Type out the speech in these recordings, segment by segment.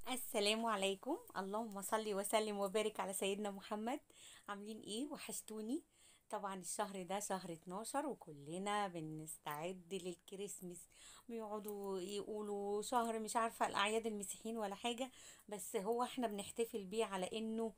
السلام عليكم اللهم صل وسلم وبارك على سيدنا محمد عاملين ايه وحشتوني طبعا الشهر ده شهر 12 وكلنا بنستعد للكريسماس بيقعدوا يقولوا شهر مش عارفة الأعياد المسيحيين ولا حاجة بس هو احنا بنحتفل بيه على انه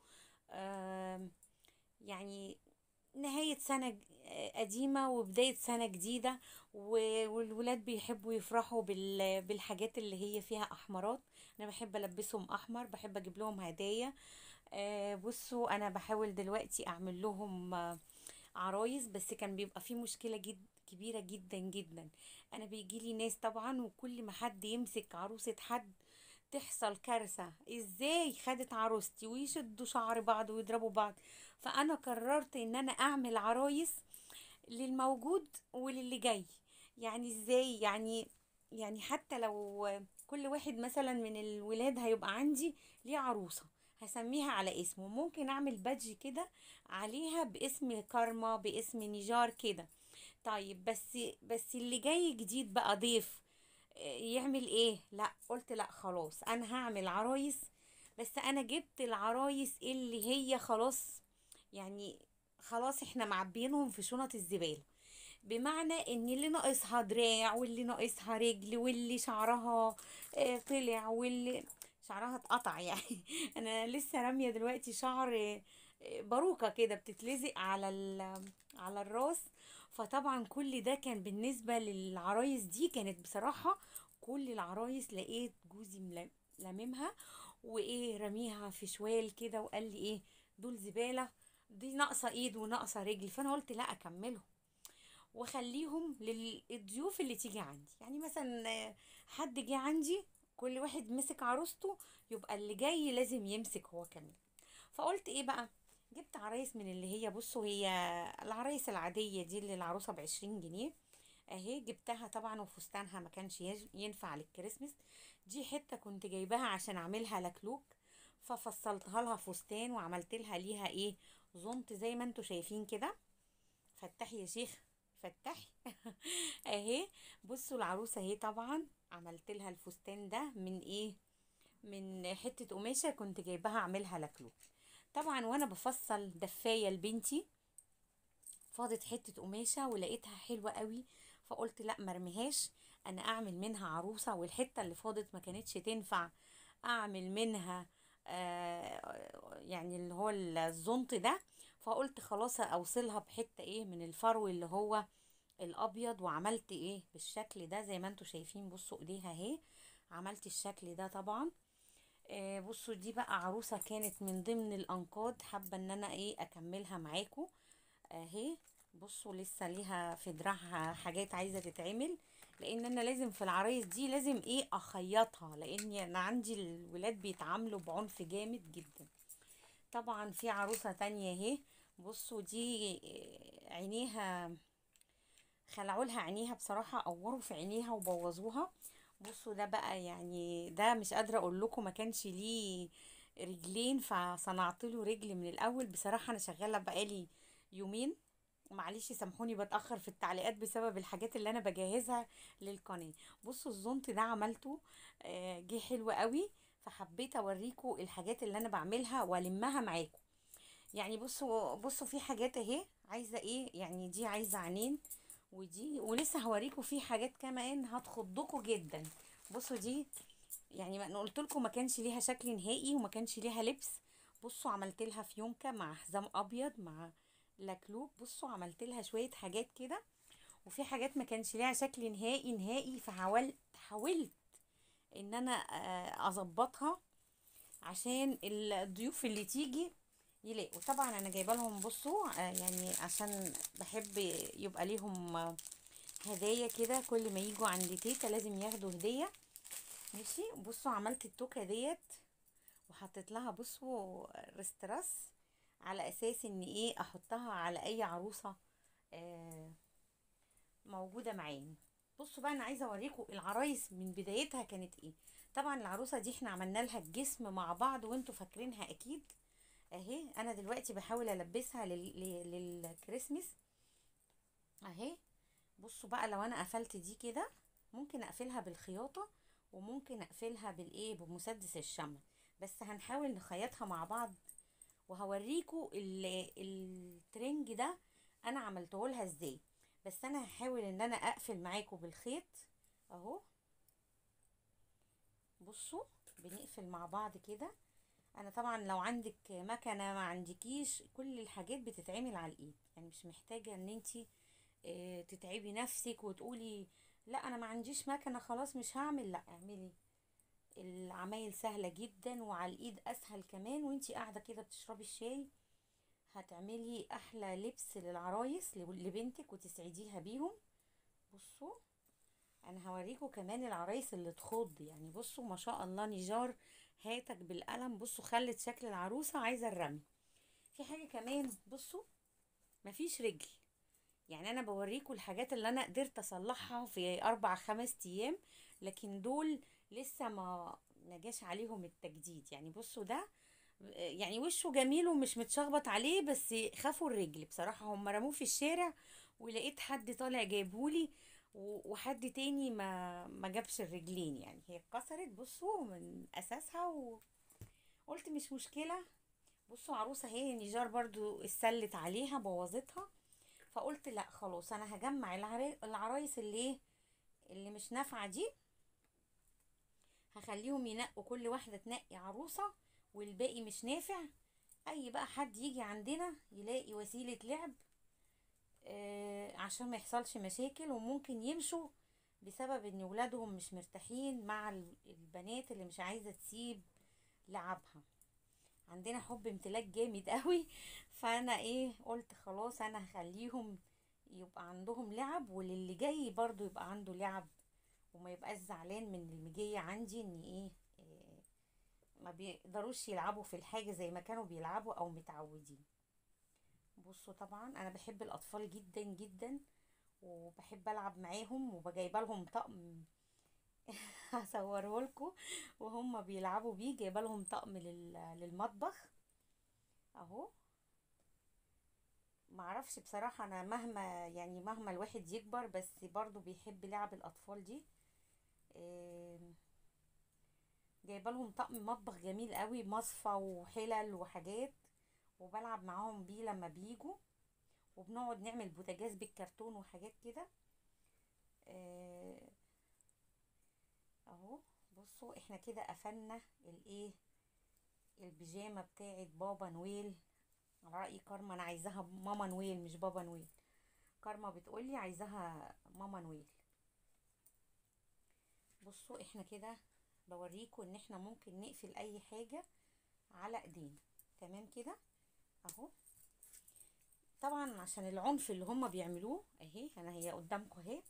آم، يعني نهاية سنة ج- قديمة وبداية سنة جديدة و- والولاد بيحبوا يفرحوا بال- بالحاجات اللي هي فيها أحمرات أنا بحب ألبسهم أحمر بحب أجيب لهم هدايا آه، بصوا أنا بحاول دلوقتي أعمل لهم آه، عرايس بس كان بيبقى في مشكلة جد كبيرة جدا جدا أنا بيجيلي ناس طبعا وكل ما حد يمسك عروسة حد تحصل كارثة ازاي خدت عروستي ويشدوا شعر بعض ويضربوا بعض فانا قررت ان انا اعمل عرايس للموجود وللي جاي يعني ازاي يعني يعني حتى لو كل واحد مثلا من الولاد هيبقى عندي ليه عروسة هسميها على اسمه ممكن اعمل بادج كده عليها باسم كارما باسم نيجار كده طيب بس بس اللي جاي جديد بقى ضيف يعمل ايه لا قلت لا خلاص انا هعمل عرايس بس انا جبت العرايس اللي هي خلاص يعني خلاص احنا معبينهم في شنط الزبالة بمعنى ان اللي ناقصها دراع واللي ناقصها رجل واللي شعرها آه، طلع واللي شعرها اتقطع يعني انا لسه رامية دلوقتي شعر آه، آه، باروكة كده بتتلزق على ال- على الراس فطبعا كل ده كان بالنسبة للعرايس دي كانت بصراحة كل العرايس لقيت جوزي ملا- لاممها وايه رميها في شوال كده وقال لي ايه دول زبالة دي ناقصة ايد وناقصة رجل فانا قلت لا اكملهم واخليهم للضيوف اللي تيجي عندي يعني مثلا آه، حد جه عندي كل واحد مسك عروسته يبقى اللي جاي لازم يمسك هو كمان فقلت ايه بقى جبت عرايس من اللي هي بصوا هي العرايس العادية دي اللي العروسة بعشرين جنيه اهي جبتها طبعا وفستانها ما كانش يج- ينفع للكريسماس دي حتة كنت جايباها عشان اعملها لكلوك ففصلتها لها فستان وعملت لها ليها ايه زنط زي ما انتوا شايفين كده فتحي يا شيخ فتحي اهي بصوا العروسة اهي طبعا عملت لها الفستان ده من ايه من حتة قماشة كنت جايباها اعملها لكلوك طبعا وانا بفصل دفاية لبنتي فاضت حتة قماشة ولقيتها حلوة قوي فقلت لا مرميهاش انا اعمل منها عروسة والحتة اللي فاضت ما كانتش تنفع اعمل منها آه يعني اللي هو الزنط ده فقلت خلاص اوصلها بحتة ايه من الفرو اللي هو الابيض وعملت ايه بالشكل ده زي ما انتوا شايفين بصوا ايديها اهي عملت الشكل ده طبعا آه بصوا دي بقى عروسة كانت من ضمن الانقاض حابة ان انا ايه اكملها معاكم اهي بصوا لسه ليها في دراعها حاجات عايزة تتعمل لان انا لازم في العرايس دي لازم ايه اخيطها لان انا عندي الولاد بيتعاملوا بعنف جامد جدا طبعا في عروسة تانية اهي بصوا دي آه، عينيها خلعوا لها عينيها بصراحة قوروا في عينيها وبوظوها بصوا ده بقى يعني ده مش قادرة اقول لكم ما كانش ليه رجلين فصنعت له رجل من الاول بصراحة انا شغالة بقالي يومين معلش سامحوني بتأخر في التعليقات بسبب الحاجات اللي انا بجهزها للقناة بصوا الزنط ده عملته آه، جه حلو قوي فحبيت اوريكم الحاجات اللي انا بعملها والمها معاكم يعني بصوا بصوا في حاجات اهي عايزه ايه يعني دي عايزه عينين ودي ولسه هوريكم في حاجات كمان هتخضكم جدا بصوا دي يعني ما انا قلت لكم ما كانش ليها شكل نهائي وما كانش ليها لبس بصوا عملت لها فيونكه مع حزام ابيض مع لكلوك بصوا عملت لها شويه حاجات كده وفي حاجات ما كانش ليها شكل نهائي نهائي فحاولت حاولت ان انا آه، اظبطها عشان الضيوف اللي تيجي يلاقوا طبعا انا جايبه لهم بصوا آه، يعني عشان بحب يبقى ليهم آه، هدايا كده كل ما يجوا عند تيتا لازم ياخدوا هديه ماشي بصوا عملت التوكه ديت وحطيت لها بصوا ريستراس على اساس ان ايه احطها على اي عروسه آه موجوده معايا بصوا بقى انا عايزه اوريكم العرايس من بدايتها كانت ايه طبعا العروسه دي احنا عملنا لها الجسم مع بعض وانتوا فاكرينها اكيد اهي انا دلوقتي بحاول البسها لل... لل... للكريسماس اهي بصوا بقى لو انا قفلت دي كده ممكن اقفلها بالخياطه وممكن اقفلها بالايه بمسدس الشمع بس هنحاول نخيطها مع بعض وهوريكوا ال- الترنج ده انا عملته لها ازاي بس انا هحاول ان انا اقفل معاكم بالخيط اهو بصوا بنقفل مع بعض كده انا طبعا لو عندك مكنه ما عندكيش كل الحاجات بتتعمل على الايد يعني مش محتاجه ان انتي اه تتعبي نفسك وتقولي لا انا ما عنديش مكنه خلاص مش هعمل لا اعملي العمايل سهله جدا وعلى الايد اسهل كمان وانتي قاعده كده بتشربي الشاي هتعملي احلى لبس للعرايس لبنتك وتسعديها بيهم بصوا انا هوريكم كمان العرايس اللي تخض يعني بصوا ما شاء الله نجار هاتك بالقلم بصوا خلت شكل العروسة عايزة الرمي في حاجة كمان بصوا مفيش رجل يعني انا بوريكم الحاجات اللي انا قدرت اصلحها في اربع خمس ايام لكن دول لسه ما نجاش عليهم التجديد يعني بصوا ده يعني وشه جميل ومش متشخبط عليه بس خافوا الرجل بصراحة هم رموه في الشارع ولقيت حد طالع جايبهولي و- وحد تاني ما ما جابش الرجلين يعني هي اتكسرت بصوا من اساسها وقلت مش مشكلة بصوا عروسة هي نيجار برضو اتسلت عليها بوظتها فقلت لا خلاص انا هجمع العرا- العرايس اللي ايه اللي مش نافعة دي هخليهم ينقوا كل واحدة تنقي عروسة والباقي مش نافع اي بقى حد يجي عندنا يلاقي وسيلة لعب آه عشان ما يحصلش مشاكل وممكن يمشوا بسبب ان ولادهم مش مرتاحين مع ال- البنات اللي مش عايزة تسيب لعبها عندنا حب امتلاك جامد قوي فانا ايه قلت خلاص انا هخليهم يبقى عندهم لعب وللي جاي برضو يبقى عنده لعب وما يبقاش زعلان من المجية عندي ان ايه إيه، ما بيقدروش يلعبوا في الحاجة زي ما كانوا بيلعبوا او متعودين بصوا طبعا انا بحب الاطفال جدا جدا وبحب العب معاهم وبجايبه لهم طقم هصوره لكم وهم بيلعبوا بيه جايبه لهم طقم لل- للمطبخ اهو معرفش بصراحة انا مهما يعني مهما الواحد يكبر بس برضو بيحب لعب الاطفال دي إيه، جايبه لهم طقم مطبخ جميل قوي مصفى وحلل وحاجات وبلعب معاهم بيه لما بيجوا وبنقعد نعمل بوتاجاز بالكرتون وحاجات كده آه، اهو بصوا احنا كده قفلنا الايه البيجامه بتاعت بابا نويل على رأي كارما انا عايزاها ماما نويل مش بابا نويل كارما بتقولي عايزاها ماما نويل بصوا احنا كده بوريكم ان احنا ممكن نقفل اي حاجة على ايدينا تمام كده اهو طبعا عشان العنف اللي هما بيعملوه اهي انا هي قدامكم اهي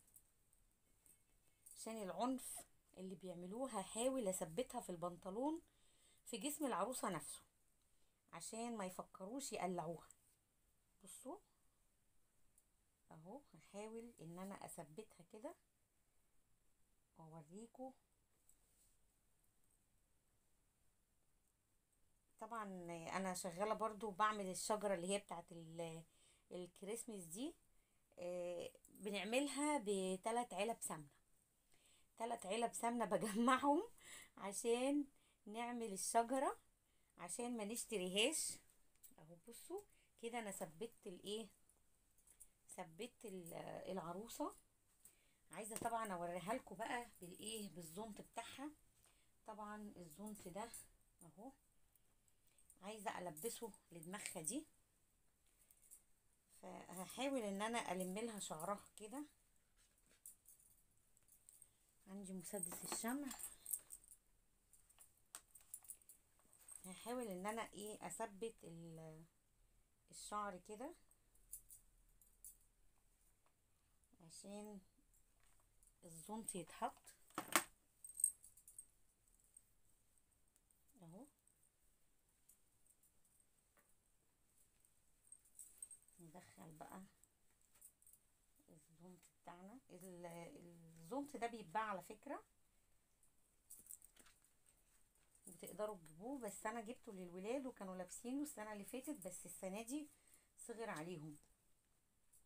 عشان العنف اللي بيعملوه هحاول اثبتها في البنطلون في جسم العروسة نفسه عشان ما يفكروش يقلعوها بصوا اهو هحاول ان انا اثبتها كده واوريكم طبعا انا شغاله برضو بعمل الشجره اللي هي بتاعت ال- الكريسماس دي آه، بنعملها بثلاث علب سمنه ثلاث علب سمنه بجمعهم عشان نعمل الشجره عشان ما نشتريهاش اهو بصوا كده انا ثبت الايه ثبت ال- العروسه عايزه طبعا اوريها لكم بقى بالايه بالزونت بتاعها طبعا الزونت ده اهو عايزه البسه لدماغها دي فهحاول ان انا الم لها شعرها كده عندي مسدس الشمع هحاول ان انا ايه اثبت ال- الشعر كده عشان الزونت يتحط اهو ندخل بقى الزونت بتاعنا ال- الزونت ده بيتباع على فكرة بتقدروا تجيبوه بس انا جبته للولاد وكانوا لابسينه السنة اللي فاتت بس السنة دي صغر عليهم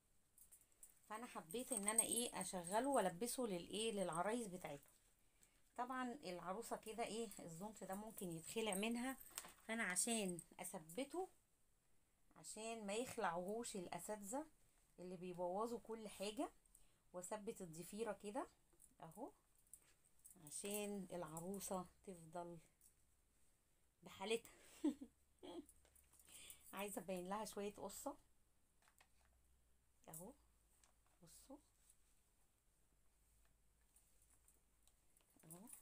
فانا حبيت ان انا ايه اشغله والبسه للايه للعرايس بتاعتهم طبعا العروسة كده ايه الزونت ده ممكن يتخلع منها فانا عشان اثبته عشان ما يخلعوهوش الاساتذة اللي بيبوظوا كل حاجة واثبت الضفيرة كده اهو عشان العروسة تفضل بحالتها عايزة ابين لها شوية قصة اهو بصوا اهو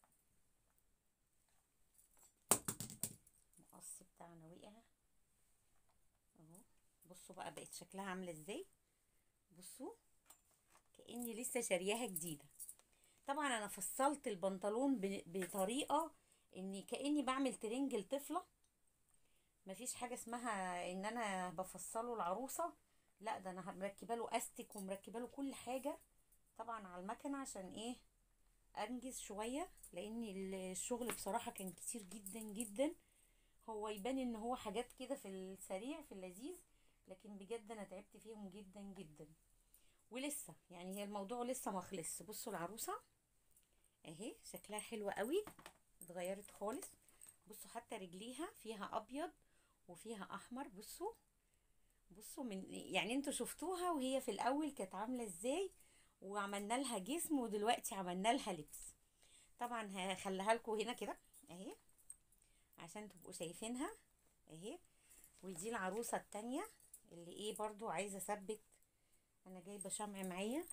المقص بتاعنا وقع اهو بصوا بقى بقت شكلها عاملة ازاي بصوا كأني لسه شارياها جديدة طبعا انا فصلت البنطلون ب- بطريقة اني كأني بعمل ترنج لطفلة مفيش حاجة اسمها ان انا بفصله العروسة لا ده انا مركبه له استك ومركبه له كل حاجة طبعا على المكنة عشان ايه انجز شوية لان الشغل بصراحة كان كتير جدا جدا هو يبان ان هو حاجات كده في السريع في اللذيذ لكن بجد انا تعبت فيهم جدا جدا ولسه يعني هي الموضوع لسه ما خلصش بصوا العروسة اهي شكلها حلو قوي اتغيرت خالص بصوا حتى رجليها فيها ابيض وفيها احمر بصوا بصوا من يعني انتوا شفتوها وهي في الاول كانت عامله ازاي وعملنا لها جسم ودلوقتي عملنا لها لبس طبعا هخليها لكم هنا كده اهي عشان تبقوا شايفينها اهي ودي العروسه التانية اللي ايه برضو عايزه اثبت انا جايبه شمع معايا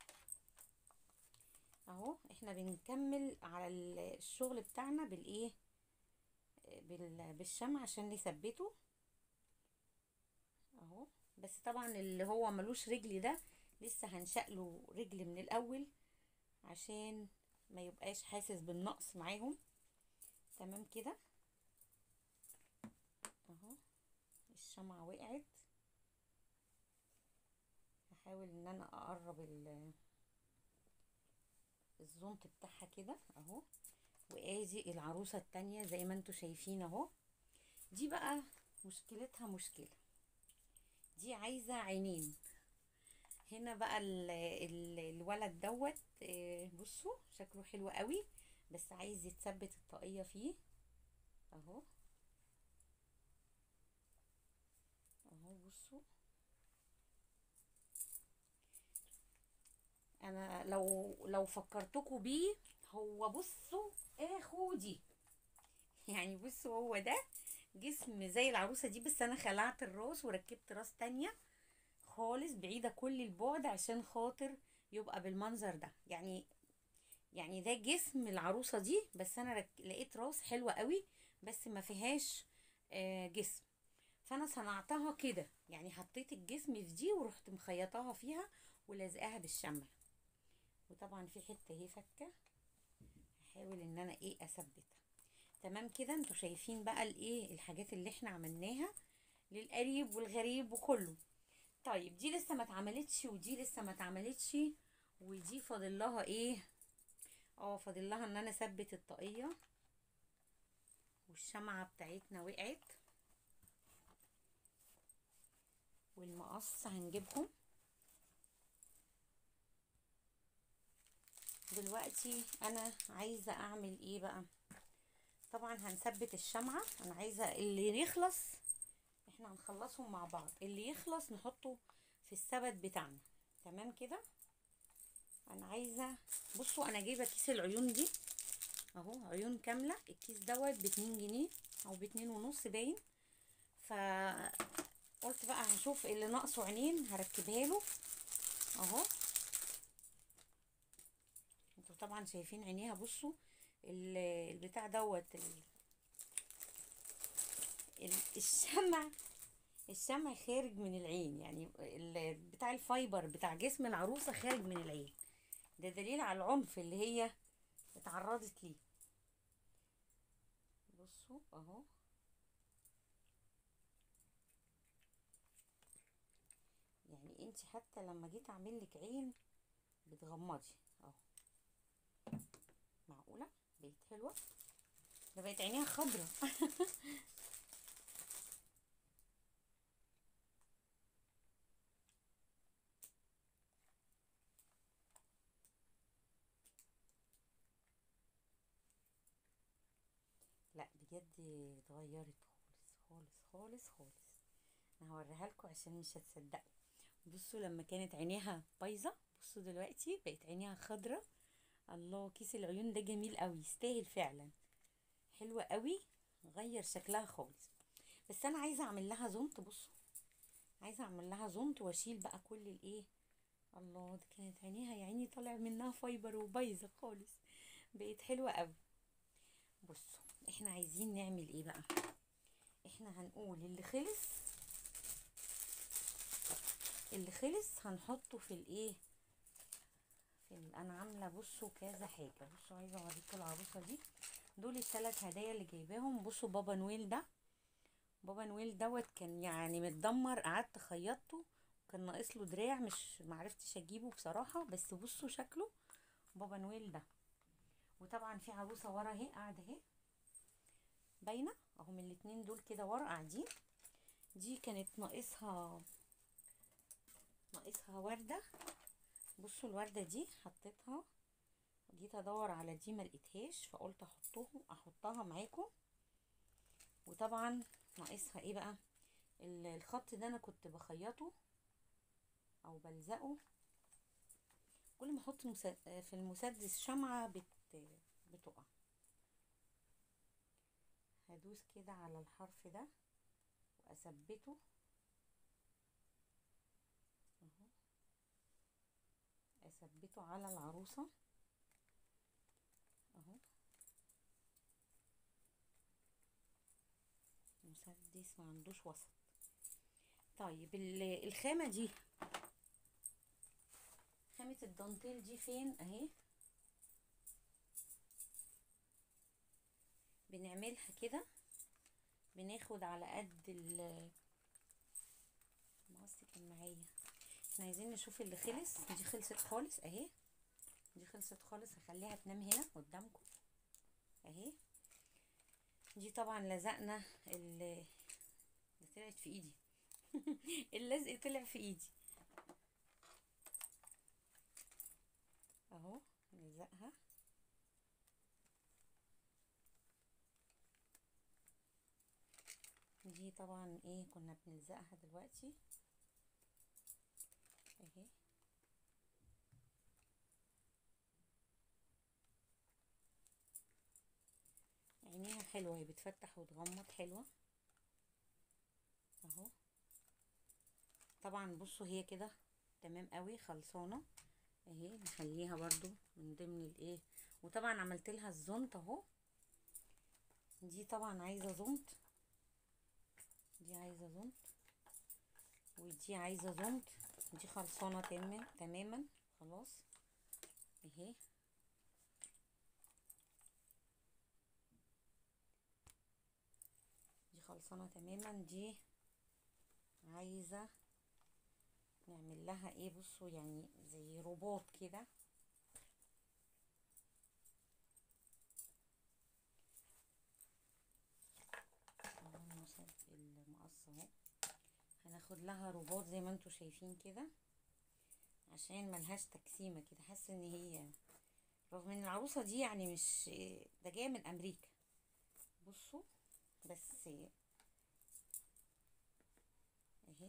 اهو احنا بنكمل على الشغل بتاعنا بالايه بال- بالشمع عشان نثبته اهو بس طبعا اللي هو ملوش رجل ده لسه هنشقله رجل من الاول عشان ما يبقاش حاسس بالنقص معاهم تمام كده اهو الشمعة وقعت هحاول ان انا اقرب ال- الزونت بتاعها كده اهو وادي العروسة التانية زي ما انتوا شايفين اهو دي بقى مشكلتها مشكلة دي عايزة عينين هنا بقى ال ال الولد دوت آه، بصوا شكله حلو قوي بس عايز يتثبت الطاقية فيه اهو اهو بصوا انا لو لو فكرتكوا بيه هو بصوا اخو دي يعني بصوا هو ده جسم زي العروسة دي بس انا خلعت الراس وركبت راس تانية خالص بعيدة كل البعد عشان خاطر يبقى بالمنظر ده يعني يعني ده جسم العروسة دي بس انا رك... لقيت راس حلوة قوي بس ما فيهاش آه جسم فانا صنعتها كده يعني حطيت الجسم في دي ورحت مخيطاها فيها ولازقاها بالشمع وطبعا في حته اهي فكه هحاول ان انا ايه اثبتها تمام كده انتوا شايفين بقى الايه الحاجات اللي احنا عملناها للقريب والغريب وكله طيب دي لسه ما اتعملتش ودي لسه ما اتعملتش ودي فاضل لها ايه اه فاضل لها ان انا اثبت الطاقيه والشمعه بتاعتنا وقعت والمقص هنجيبهم دلوقتي انا عايزه اعمل ايه بقى طبعا هنثبت الشمعه انا عايزه اللي يخلص احنا هنخلصهم مع بعض اللي يخلص نحطه في السبت بتاعنا تمام كده انا عايزه بصوا انا جايبه كيس العيون دي اهو عيون كامله الكيس دوت باتنين جنيه او باتنين ونص باين ف قلت بقى هشوف اللي ناقصه عينين هركبها له اهو انتوا طبعا شايفين عينيها بصوا ال- البتاع دوت ال- ال- الشمع الشمع خارج من العين يعني ال- بتاع الفايبر بتاع جسم العروسة خارج من العين ده دليل على العنف اللي هي اتعرضت ليه بصوا اهو يعني انت حتى لما جيت اعمل لك عين بتغمضي اهو معقولة بقت حلوة ده بقت عينيها خضرة بجد اتغيرت خالص خالص خالص خالص انا هوريها لكم عشان مش هتصدقوا بصوا لما كانت عينيها بايظه بصوا دلوقتي بقت عينيها خضرة الله كيس العيون ده جميل قوي يستاهل فعلا حلوة قوي غير شكلها خالص بس انا عايزه اعمل لها زونت بصوا عايزه اعمل لها زونت واشيل بقى كل الايه الله دي كانت عينيها يا عيني طالع منها فايبر وبايظه خالص بقت حلوه قوي بصوا احنا عايزين نعمل ايه بقى احنا هنقول اللي خلص اللي خلص هنحطه في الايه في ال- انا عامله بصوا كذا حاجه بصوا عايزه اوريكم العروسه دي دول الثلاث هدايا اللي جايباهم بصوا بابا نويل ده بابا نويل دوت كان يعني متدمر قعدت خيطته كان ناقص له دراع مش معرفتش اجيبه بصراحه بس بصوا شكله بابا نويل ده وطبعا في عروسه ورا اهي قاعده اهي باينه اهو من الاتنين دول كده ورا قاعدين دي كانت ناقصها ناقصها ورده بصوا الورده دي حطيتها جيت ادور على دي ما لقيتهاش فقلت احطهم احطها معاكم وطبعا ناقصها ايه بقى ال- الخط ده انا كنت بخيطه او بلزقه كل ما احط مس- في المسدس شمعة بت... بتقع هدوس كده على الحرف ده واثبته اهو اثبته على العروسة اهو مسدس ما عندوش وسط طيب ال- الخامة دي خامة الدانتيل دي فين اهي بنعملها كده بناخد على قد ال المقص كان معايا احنا عايزين نشوف اللي خلص دي خلصت خالص اهي دي خلصت خالص هخليها تنام هنا قدامكم اهي دي طبعا لزقنا ال ده طلعت في ايدي اللزق طلع في ايدي اهو نلزقها دي طبعا ايه كنا بنلزقها دلوقتي اهي عينيها حلوة هي بتفتح وتغمض حلوة اهو طبعا بصوا هي كده تمام قوي خلصانة اهي نخليها برضو من ضمن الايه وطبعا عملت لها الزونت اهو دي طبعا عايزة زونت دي عايزة زونت ودي عايزة زونت دي خلصانة تماما تماما خلاص اهي دي خلصانة تماما دي عايزة نعمل لها ايه بصوا يعني زي روبوت كده اهو المسد- المقص اهو هناخد لها روبوت زي ما انتوا شايفين كده عشان ملهاش تكسيمة كده حاسة ان هي رغم ان العروسة دي يعني مش ده جاية من امريكا بصوا بس اهي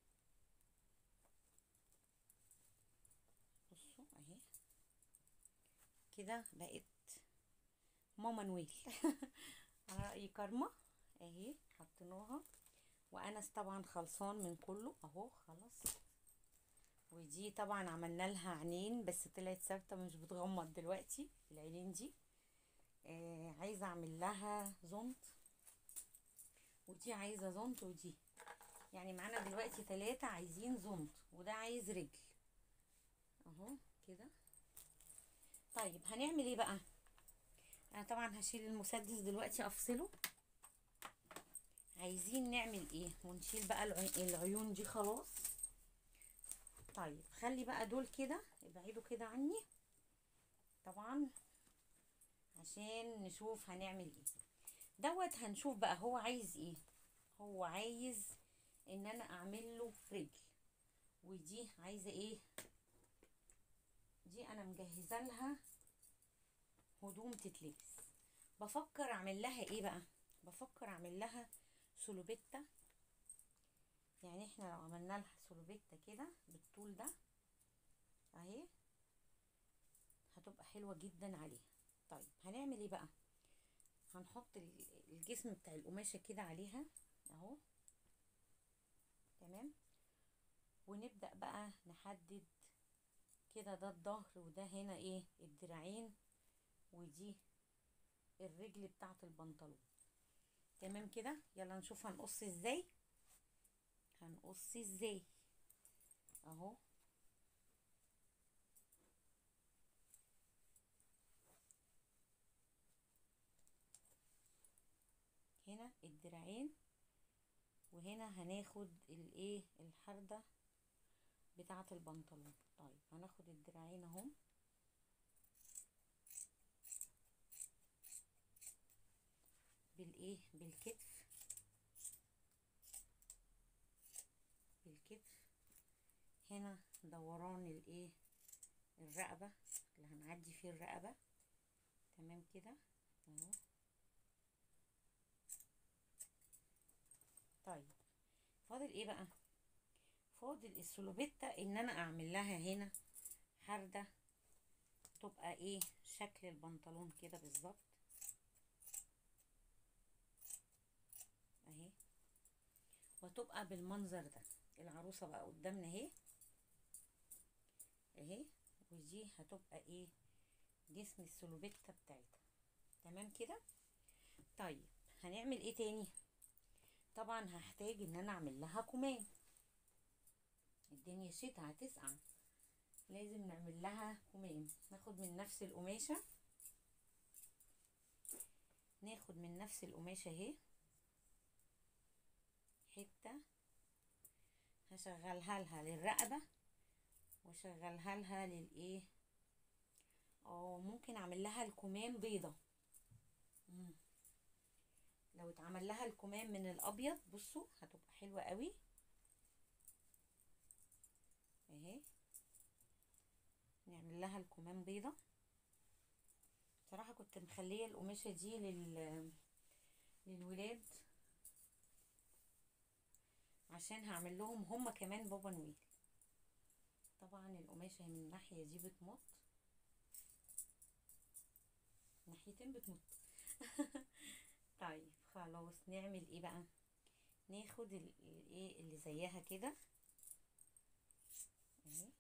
بصوا اهي كده بقت ماما نويل على رأي كارما اهي حطيناها وانس طبعا خلصان من كله اهو خلاص ودي طبعا عملنا لها عينين بس طلعت ثابته مش بتغمض دلوقتي العينين دي آه عايزه اعمل لها زونت ودي عايزه زونت ودي يعني معانا دلوقتي ثلاثة عايزين زونت وده عايز رجل اهو كده طيب هنعمل ايه بقى انا طبعا هشيل المسدس دلوقتي افصله عايزين نعمل ايه ونشيل بقى العي- العيون دي خلاص طيب خلي بقى دول كده ابعدوا كده عني طبعا عشان نشوف هنعمل ايه دوت هنشوف بقى هو عايز ايه هو عايز ان انا اعمل له رجل ودي عايزه ايه دي انا مجهزه لها هدوم تتلبس بفكر اعمل لها ايه بقى بفكر اعمل لها سلوبيتا يعني احنا لو عملنا لها سلوبيتا كده بالطول ده اهي هتبقى حلوة جدا عليها طيب هنعمل ايه بقى هنحط الجسم بتاع القماشة كده عليها اهو تمام ونبدأ بقى نحدد كده ده الظهر وده هنا ايه الدراعين ودي الرجل بتاعة البنطلون تمام كده يلا نشوف هنقص ازاي هنقص ازاي اهو هنا الدراعين وهنا هناخد الايه الحردة بتاعة البنطلون طيب هناخد الدراعين اهو بالايه بالكتف بالكتف هنا دوران الايه الرقبة اللي هنعدي فيه الرقبة تمام كده اهو طيب فاضل ايه بقى فاضل السلوبيتا ان انا اعمل لها هنا حردة تبقى ايه شكل البنطلون كده بالظبط اهي وتبقى بالمنظر ده العروسة بقى قدامنا اهي اهي ودي هتبقى ايه جسم السلوبيتا بتاعتها تمام كده طيب هنعمل ايه تاني طبعا هحتاج ان انا اعمل لها كمام الدنيا شتا هتسقع لازم نعمل لها كمام ناخد من نفس القماشة ناخد من نفس القماشة اهي حتة هشغلها لها للرقبة واشغلها لها للايه اه ممكن اعمل لها الكمام بيضة مم. لو اتعمل لها الكمام من الابيض بصوا هتبقى حلوة قوي اهي نعمل لها الكمام بيضة بصراحة كنت مخلية القماشة دي لل للولاد عشان هعمل لهم هما كمان بابا نويل طبعا القماشة من الناحية دي بتمط ناحيتين بتمط طيب خلاص نعمل ايه بقى ناخد الايه اللي زيها كده اهي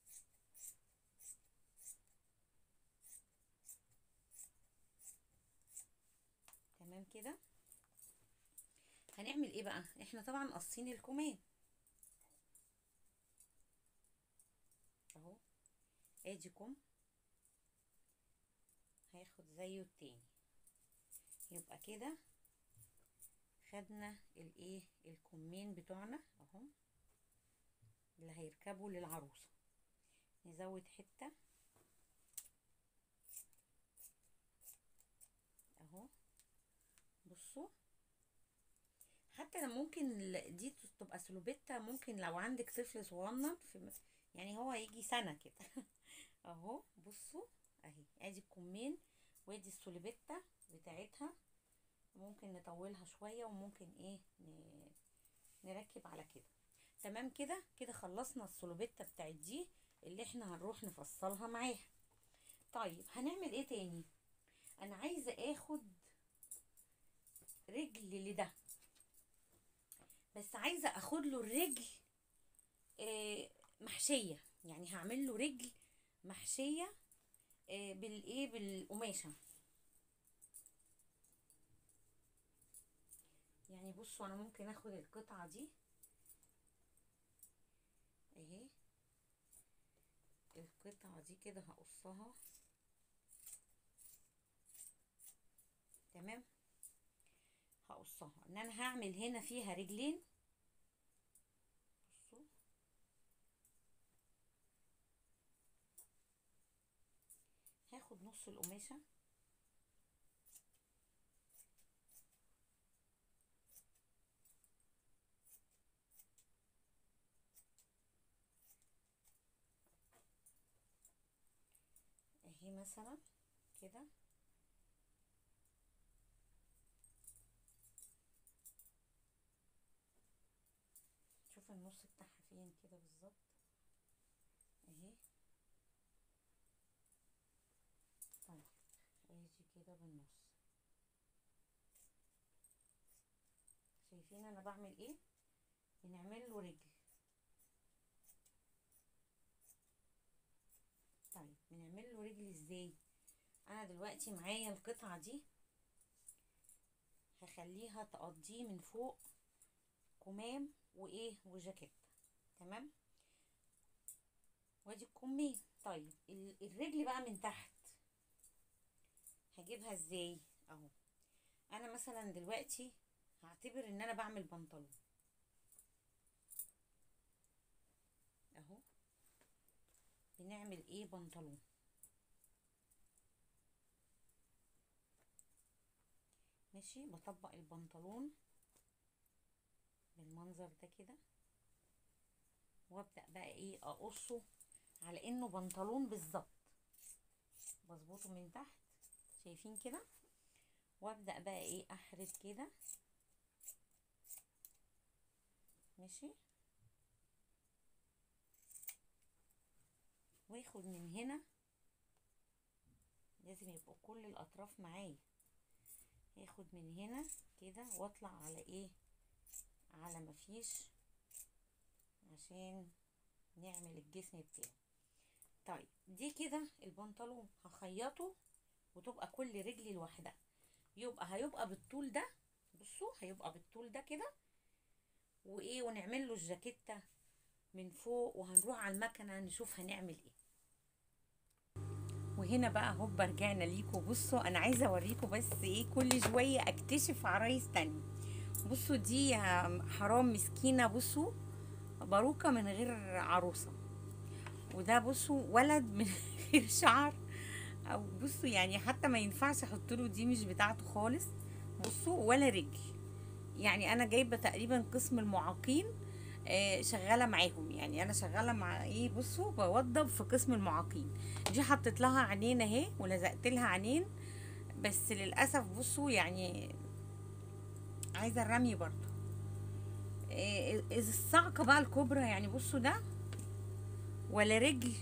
تمام كده هنعمل ايه بقى احنا طبعا قاصين الكمام اهو ادي كم هاخد زيه التاني يبقى كده خدنا الايه الكمين بتوعنا اهو اللي هيركبوا للعروسه نزود حته اهو بصوا حتى ممكن دي تبقى سلوبيتا ممكن لو عندك طفل صغنن في يعني هو يجي سنه كده اهو بصوا اهي ادي الكمين وادي السلوبيتا بتاعتها ممكن نطولها شويه وممكن ايه نركب على كده تمام كده كده خلصنا السلوبيتا بتاعت دي اللي احنا هنروح نفصلها معاها طيب هنعمل ايه تاني انا عايزه اخد رجل لده بس عايزه اخد له الرجل آه محشيه يعني هعمل له رجل محشيه آه بالايه بالقماشه يعني بصوا انا ممكن اخد القطعه دي اهي القطعه دي كده هقصها تمام هقصها ان انا هعمل هنا فيها رجلين بصوا هاخد نص القماشه اهي مثلا كده النص بتاعها فين كده بالظبط اهي طيب اجي كده بالنص شايفين انا بعمل ايه بنعمل له رجل طيب بنعمل له رجل ازاي انا دلوقتي معايا القطعه دي هخليها تقضيه من فوق كمام وايه وجاكيت تمام وادي الكمين طيب ال- الرجل بقى من تحت هجيبها ازاي اهو انا مثلا دلوقتي هعتبر ان انا بعمل بنطلون اهو بنعمل ايه بنطلون ماشي بطبق البنطلون بالمنظر ده كده وابدا بقى ايه اقصه على انه بنطلون بالظبط بظبطه من تحت شايفين كده وابدا بقى ايه احرد كده ماشي واخد من هنا لازم يبقوا كل الاطراف معايا هاخد من هنا كده واطلع على ايه على مفيش عشان نعمل الجسم بتاعه طيب دي كده البنطلون هخيطه وتبقى كل رجلي لوحدها يبقى هيبقى بالطول ده بصوا هيبقى بالطول ده كده وايه ونعمل له الجاكيته من فوق وهنروح على المكنه نشوف هنعمل ايه وهنا بقى هوبا رجعنا ليكوا بصوا انا عايزه اوريكم بس ايه كل شويه اكتشف عرايس تانية بصوا دي يا حرام مسكينه بصوا باروكه من غير عروسه وده بصوا ولد من غير شعر او بصوا يعني حتى ما ينفعش احط له دي مش بتاعته خالص بصوا ولا رجل يعني انا جايبه تقريبا قسم المعاقين آه، شغاله معاهم يعني انا شغاله مع ايه بصوا بوضب في قسم المعاقين دي حطيت لها عينين اهي ولزقت لها عينين بس للاسف بصوا يعني عايزه الرمي برضو آه، الصعقه بقى الكبرى يعني بصوا ده ولا رجل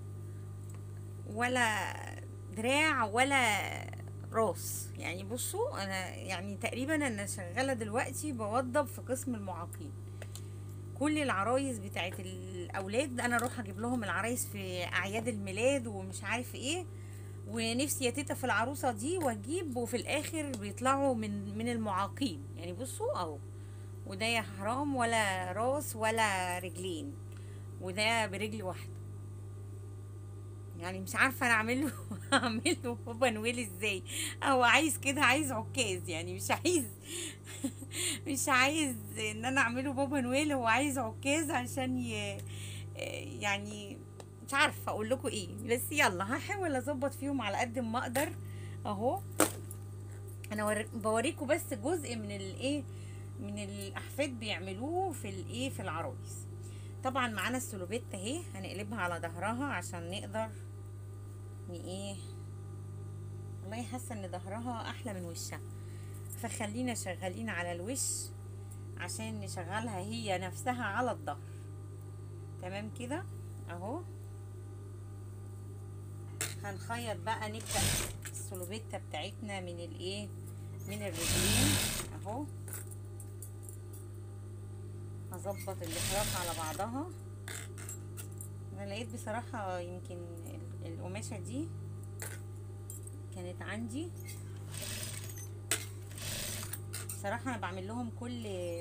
ولا دراع ولا راس يعني بصوا انا يعني تقريبا انا شغاله دلوقتي بوضب في قسم المعاقين كل العرايس بتاعت الاولاد انا اروح اجيب لهم العرايس في اعياد الميلاد ومش عارف ايه ونفسي يا تيتا في العروسه دي واجيب وفي الاخر بيطلعوا من من المعاقين يعني بصوا اهو وده يا حرام ولا راس ولا رجلين وده برجل واحده يعني مش عارفه انا اعمل له اعمل له بابا نويل ازاي هو عايز كده عايز عكاز يعني مش عايز مش عايز ان انا اعمله بابا نويل هو عايز عكاز عشان ي... يعني مش عارفه اقول لكم ايه بس يلا هحاول اظبط فيهم على قد ما اقدر اهو انا ور... بوريكم بس جزء من الايه من الاحفاد بيعملوه في الايه في العرايس طبعا معانا السلوبيت اهي هنقلبها على ظهرها عشان نقدر ن ايه والله حاسه ان ظهرها احلى من وشها فخلينا شغالين على الوش عشان نشغلها هي نفسها على الظهر تمام كده اهو هنخيط بقى نبدا السلوبيتا بتاعتنا من الايه من الرجلين اهو هظبط الاحراف على بعضها انا لقيت بصراحة يمكن ال- القماشة دي كانت عندي بصراحة انا بعمل لهم كل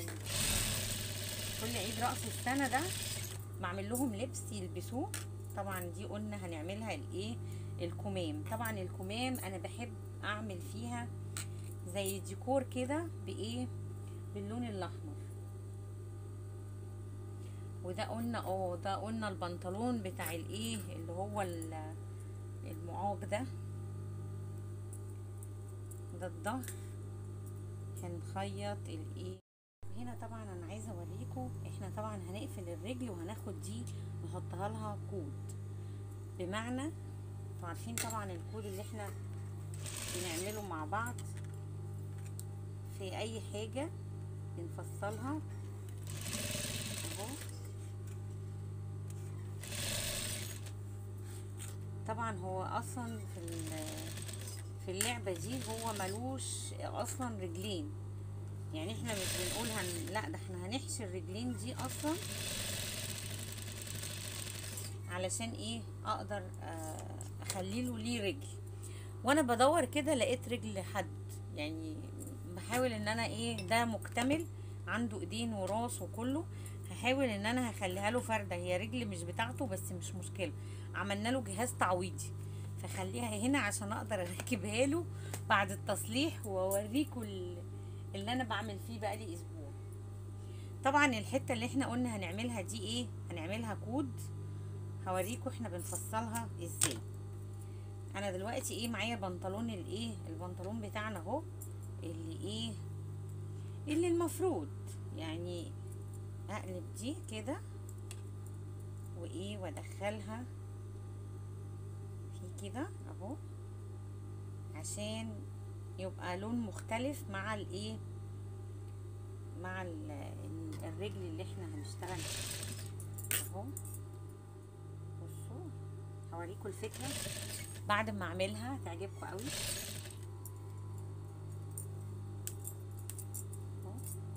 كل عيد رأس السنة ده بعمل لهم لبس يلبسوه طبعا دي قلنا هنعملها الايه الكمام طبعا الكمام انا بحب اعمل فيها زي ديكور كده بايه باللون الاحمر وده قلنا اه ده قلنا البنطلون بتاع الايه اللي هو ال- المعاق ده ده الظهر هنخيط الايه هنا طبعا انا عايزه اوريكم احنا طبعا هنقفل الرجل وهناخد دي نحطها لها كود بمعنى انتوا عارفين طبعا الكود اللي احنا بنعمله مع بعض في اي حاجه بنفصلها اهو طبعا هو اصلا في ال- في اللعبه دي هو ملوش اصلا رجلين يعني احنا مش بنقول هن... لا ده احنا هنحشي الرجلين دي اصلا علشان ايه اقدر آه، اخليله ليه رجل وانا بدور كده لقيت رجل حد يعني بحاول ان انا ايه ده مكتمل عنده ايدين وراس وكله هحاول ان انا هخليها له فرده هي رجل مش بتاعته بس مش مشكله عملنا له جهاز تعويضي فخليها هنا عشان اقدر اركبها له بعد التصليح واوريكم ال- اللي انا بعمل فيه بقالي اسبوع طبعا الحته اللي احنا قلنا هنعملها دي ايه هنعملها كود هوريكم احنا بنفصلها ازاي انا دلوقتي ايه معايا بنطلون الايه البنطلون بتاعنا اهو اللي ايه اللي المفروض يعني اقلب دي كده وايه وادخلها في كده اهو عشان يبقى لون مختلف مع الايه مع ال- ال- الرجل اللي احنا هنشتغل فيها. اهو بصوا هوريكم الفكره بعد ما اعملها تعجبكم قوي أهو.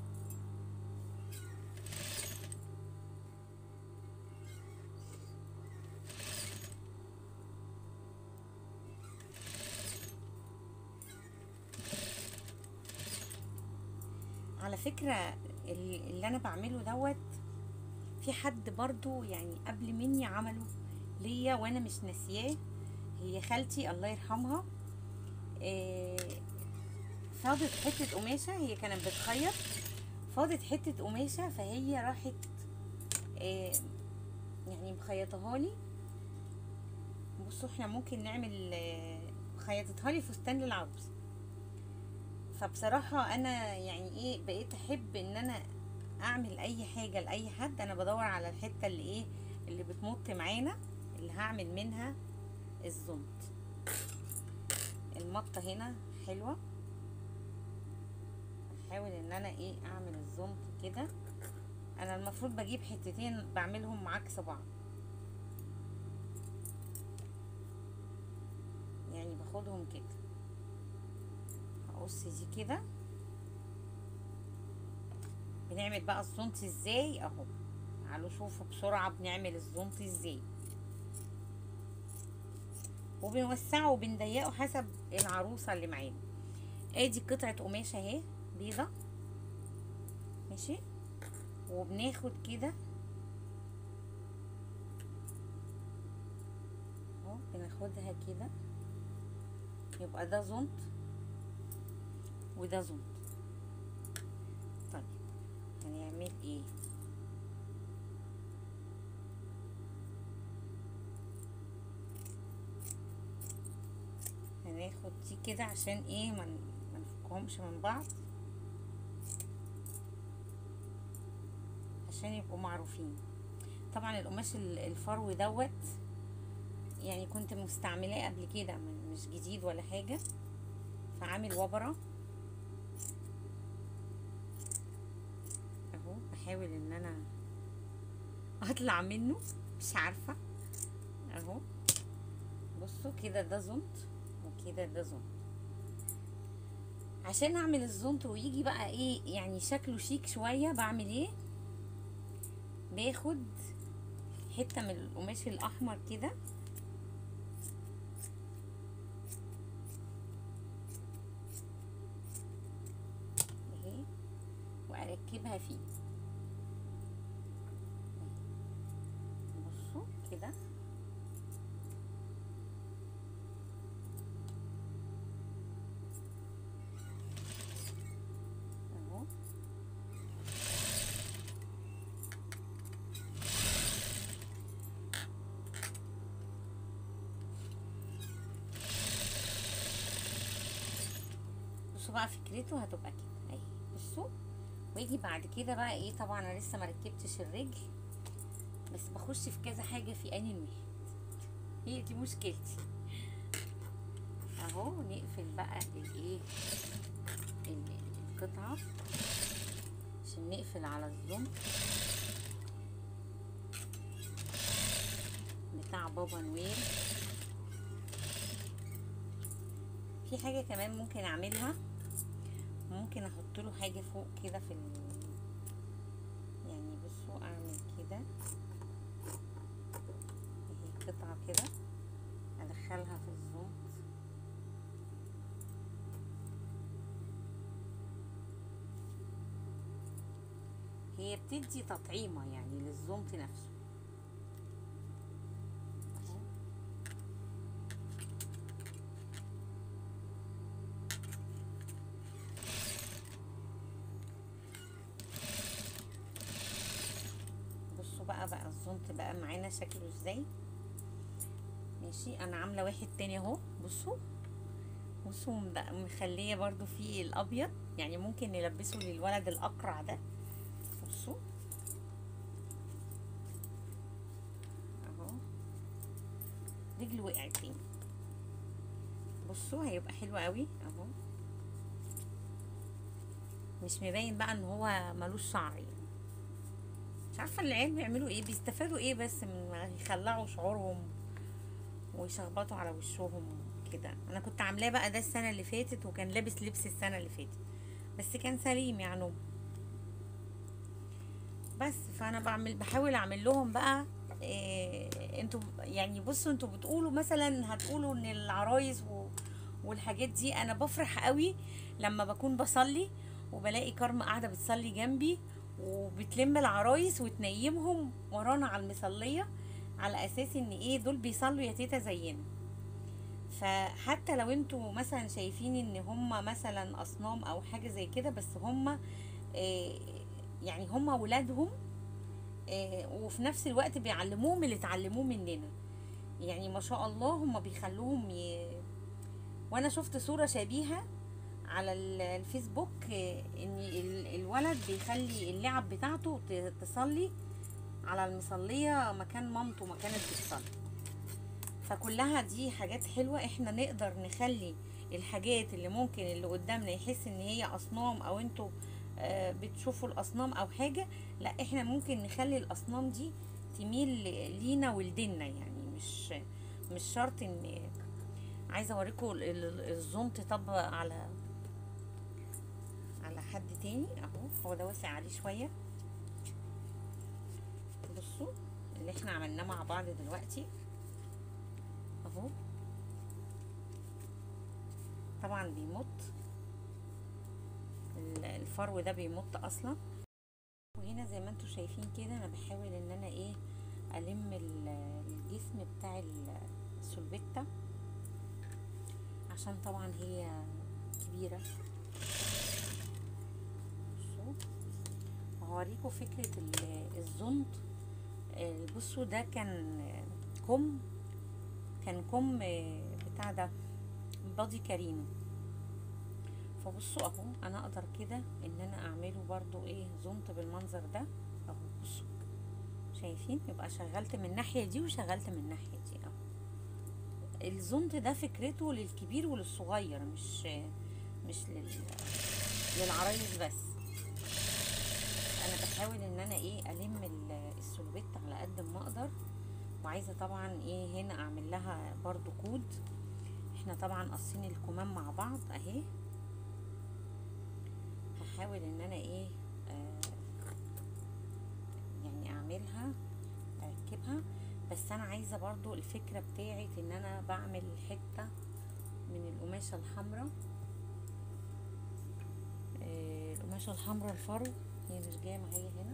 على فكرة ال- اللي انا بعمله دوت في حد برضو يعني قبل مني عمله ليا وانا مش ناسياه هي خالتي الله يرحمها إيه فاضت حتة قماشة هي كانت بتخيط فاضت حتة قماشة فهي راحت إيه يعني مخيطها لي بصوا احنا ممكن نعمل آه، خيطتها لي فستان للعروس فبصراحة انا يعني ايه بقيت احب ان انا اعمل اي حاجة لاي حد انا بدور على الحتة اللي ايه اللي بتمط معانا اللي هعمل منها الزنط المطة هنا حلوة هحاول ان انا ايه اعمل الزنط كده انا المفروض بجيب حتتين بعملهم عكس بعض يعني باخدهم كده هقص دي كده بنعمل بقى الزنط ازاي اهو تعالوا شوفوا بسرعة بنعمل الزنط ازاي وبنوسعه وبنضيقه حسب العروسة اللي معانا ادي قطعة قماشة اهي بيضة ماشي وبناخد كده اهو بناخدها كده يبقى ده زنط وده زنط طيب هنعمل ايه هناخد دي كده عشان ايه ما ن- ما نفكهمش من بعض عشان يبقوا معروفين طبعا القماش ال- الفرو دوت يعني كنت مستعملاه قبل كده م- مش جديد ولا حاجة فعامل وبرة اهو بحاول ان انا اطلع منه مش عارفة اهو بصوا كده ده زنط وكده ده زنط عشان اعمل الزنط ويجي بقى ايه يعني شكله شيك شوية بعمل ايه باخد حتة من القماش الاحمر كده اهي واركبها فيه بصوا كده اهو بصوا بقى فكرته هتبقى كده اهي بصوا ويجي بعد كده بقى ايه طبعا انا لسه ما ركبتش الرجل بس بخش في كذا حاجه في اني واحد هي دي مشكلتي اهو نقفل بقى الايه ال- القطعه عشان نقفل على الزنط بتاع بابا نويل في حاجة كمان ممكن اعملها ممكن احط له حاجة فوق كده في ال... يعني بصوا اعمل كده اهي قطعة كده ادخلها في الزونت هي بتدي تطعيمة يعني للزونت نفسه أهو. بصوا بقى بقى الزونت بقى معانا شكله ازاي ماشي انا عامله واحد تاني اهو بصوا بصوا مد- مخليه برضو فيه الابيض يعني ممكن نلبسه للولد الاقرع ده بصوا اهو رجله وقعت تاني بصوا هيبقى حلو قوي اهو مش مبين بقى ان هو ملوش شعر يعني مش عارفه العيال بيعملوا ايه بيستفادوا ايه بس من ما يخلعوا شعورهم ويشخبطوا على وشهم كده انا كنت عاملاه بقى ده السنه اللي فاتت وكان لابس لبس السنه اللي فاتت بس كان سليم يعني بس فانا بعمل بحاول اعمل لهم بقى إيه انتوا يعني بصوا انتوا بتقولوا مثلا هتقولوا ان العرايس و والحاجات دي انا بفرح قوي لما بكون بصلي وبلاقي كارما قاعده بتصلي جنبي وبتلم العرايس وتنيمهم ورانا على المصليه على اساس ان ايه دول بيصلوا يا تيتا زينا فحتى لو انتوا مثلا شايفين ان هم مثلا اصنام او حاجه زي كده بس هم إيه يعني هم ولادهم إيه وفي نفس الوقت بيعلموهم اللي اتعلموه مننا يعني ما شاء الله هم بيخلوهم ي... وانا شفت صوره شبيهه على ال- الفيسبوك إيه، ان ال- الولد بيخلي اللعب بتاعته ت- تصلي على المصليه مكان مامته ما كانت بتصلي فكلها دي حاجات حلوه احنا نقدر نخلي الحاجات اللي ممكن اللي قدامنا يحس ان هي اصنام او انتوا آه، بتشوفوا الاصنام او حاجه لا احنا ممكن نخلي الاصنام دي تميل ل- لينا ولدينا يعني مش مش شرط ان عايزه اوريكم ال- ال- الزونت طبق على على حد تاني اهو هو ده واسع عليه شويه بصوا اللي احنا عملناه مع بعض دلوقتي اهو طبعا بيمط ال- الفرو ده بيمط اصلا وهنا زي ما انتم شايفين كده انا بحاول ان انا ايه الم ال- الجسم بتاع ال- السلبتة عشان طبعا هي كبيرة بصوا وهوريكم فكرة ال- الزنط آه، بصوا ده كان آه، كم كان كم آه، بتاع ده بادي كارينو فبصوا اهو انا اقدر كده ان انا اعمله برضو ايه زنط بالمنظر ده اهو بصوا شايفين يبقى شغلت من الناحية دي وشغلت من الناحية دي اهو الزنط ده فكرته للكبير وللصغير مش مش لل للعرايس بس انا بحاول ان انا ايه الم ال- السلوبيت على قد ما اقدر وعايزه طبعا ايه هنا اعمل لها برضو كود احنا طبعا قاصين الكمام مع بعض اهي هحاول ان انا ايه آه يعني اعملها اركبها بس انا عايزه برضو الفكره بتاعت ان انا بعمل حته من القماشه الحمراء آه القماشه الحمراء الفرو هي مش جايه معايا هنا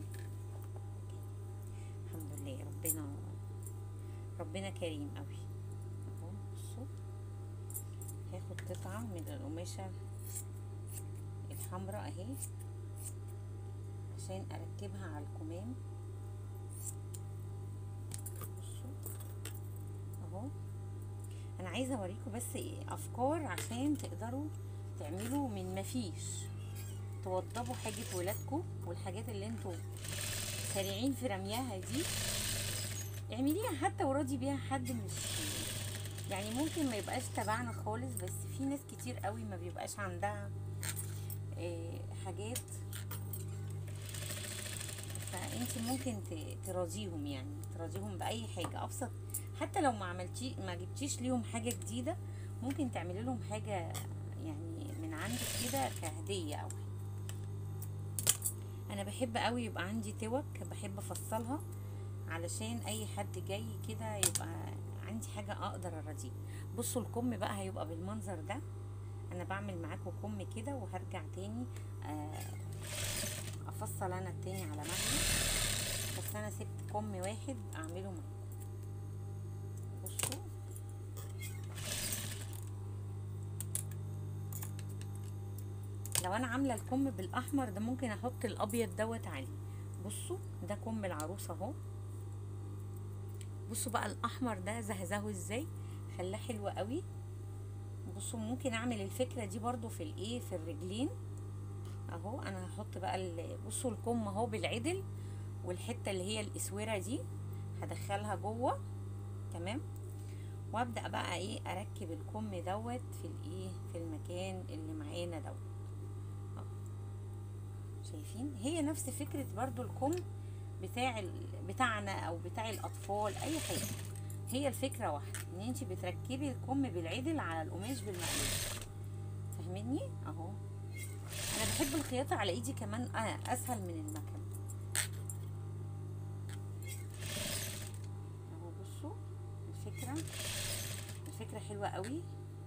الحمد لله ربنا ربنا كريم قوي اهو بصوا هاخد قطعه من القماشه الحمراء اهي عشان اركبها على الكمام بصوا اهو انا عايزه اوريكم بس إيه افكار عشان تقدروا تعملوا من مفيش توضبوا حاجه ولادكم والحاجات اللي انتوا سريعين في رمياها دي اعمليها حتى وراضي بيها حد مش يعني ممكن ما يبقاش تبعنا خالص بس في ناس كتير قوي ما بيبقاش عندها إيه حاجات فانت ممكن ت- تراضيهم يعني تراضيهم باي حاجه ابسط حتى لو ما عملتي ما جبتيش ليهم حاجه جديده ممكن تعملي لهم حاجة يعني من عندك كده كهدية او حاجة. انا بحب قوي يبقى عندي توك بحب افصلها علشان اي حد جاي كده يبقى عندي حاجة اقدر ارضيه بصوا الكم بقى هيبقى بالمنظر ده انا بعمل معاكم كم كده وهرجع تاني آه، افصل انا التاني على مهلي بس انا سبت كم واحد اعمله معاكم بصوا لو انا عامله الكم بالاحمر ده ممكن احط الابيض دوت عليه بصوا ده كم العروسه اهو بصوا بقى الاحمر ده زهزهه ازاي خلاه حلو قوي بصوا ممكن اعمل الفكره دي برضو في الايه في الرجلين اهو انا هحط بقى ال- بصوا الكم اهو بالعدل والحته اللي هي الاسوره دي هدخلها جوه تمام وابدا بقى ايه اركب الكم دوت في الايه في المكان اللي معانا دوت أهو. شايفين هي نفس فكره برضو الكم بتاع ال... بتاعنا او بتاع الاطفال اي حاجه هي الفكره واحده ان انت بتركبي الكم بالعدل على القماش بالمقلوب فاهميني اهو انا بحب الخياطه على ايدي كمان آه اسهل من المكنه اهو بصوا الفكره الفكره حلوه قوي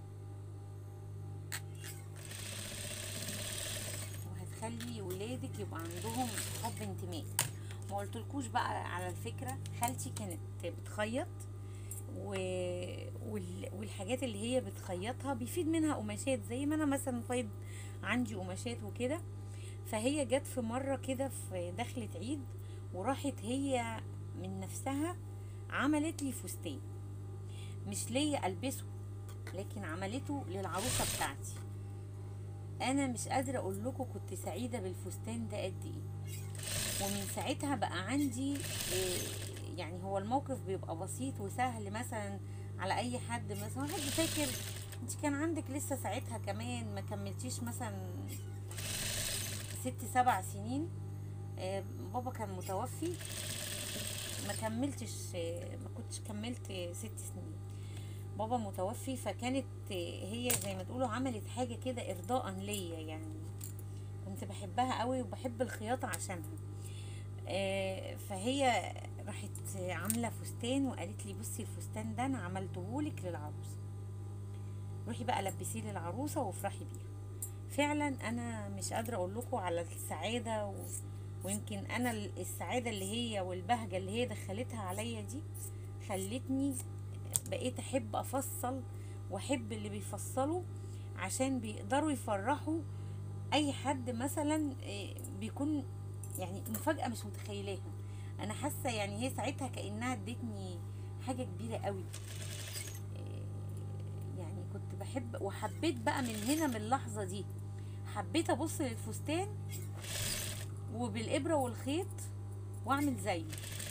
وهتخلي ولادك يبقى عندهم حب انتماء ما قلتلكوش بقى على الفكره خالتي كانت بتخيط و... وال... والحاجات اللي هي بتخيطها بيفيد منها قماشات زي ما انا مثلا فايض عندي قماشات وكده فهي جت في مره كده في دخلة عيد وراحت هي من نفسها عملت لي فستان مش ليا البسه لكن عملته للعروسه بتاعتي انا مش قادره اقول لكم كنت سعيده بالفستان ده قد ايه ومن ساعتها بقى عندي إيه، يعني هو الموقف بيبقى بسيط وسهل مثلا على اي حد مثلا حد فاكر انت كان عندك لسه ساعتها كمان ما كملتيش مثلا ست سبع سنين آه، بابا كان متوفي ما كملتش آه، ما كنتش كملت آه، ست سنين بابا متوفي فكانت آه، هي زي ما تقولوا عملت حاجة كده إرضاء ليا يعني كنت بحبها قوي وبحب الخياطة عشانها آه، فهي راحت عاملة فستان وقالت لي بصي الفستان ده أنا عملتهولك للعروسة روحي بقى لبسيه للعروسة وافرحي بيها فعلا أنا مش قادرة أقول لكم على السعادة و... ويمكن أنا ال- السعادة اللي هي والبهجة اللي هي دخلتها عليا دي خلتني بقيت أحب أفصل وأحب اللي بيفصلوا عشان بيقدروا يفرحوا أي حد مثلا آه، بيكون يعني مفاجأة مش متخيلاها انا حاسة يعني هي ساعتها كأنها ادتني حاجة كبيرة قوي إيه، يعني كنت بحب وحبيت بقى من هنا من اللحظة دي حبيت ابص للفستان وبالإبرة والخيط واعمل زيه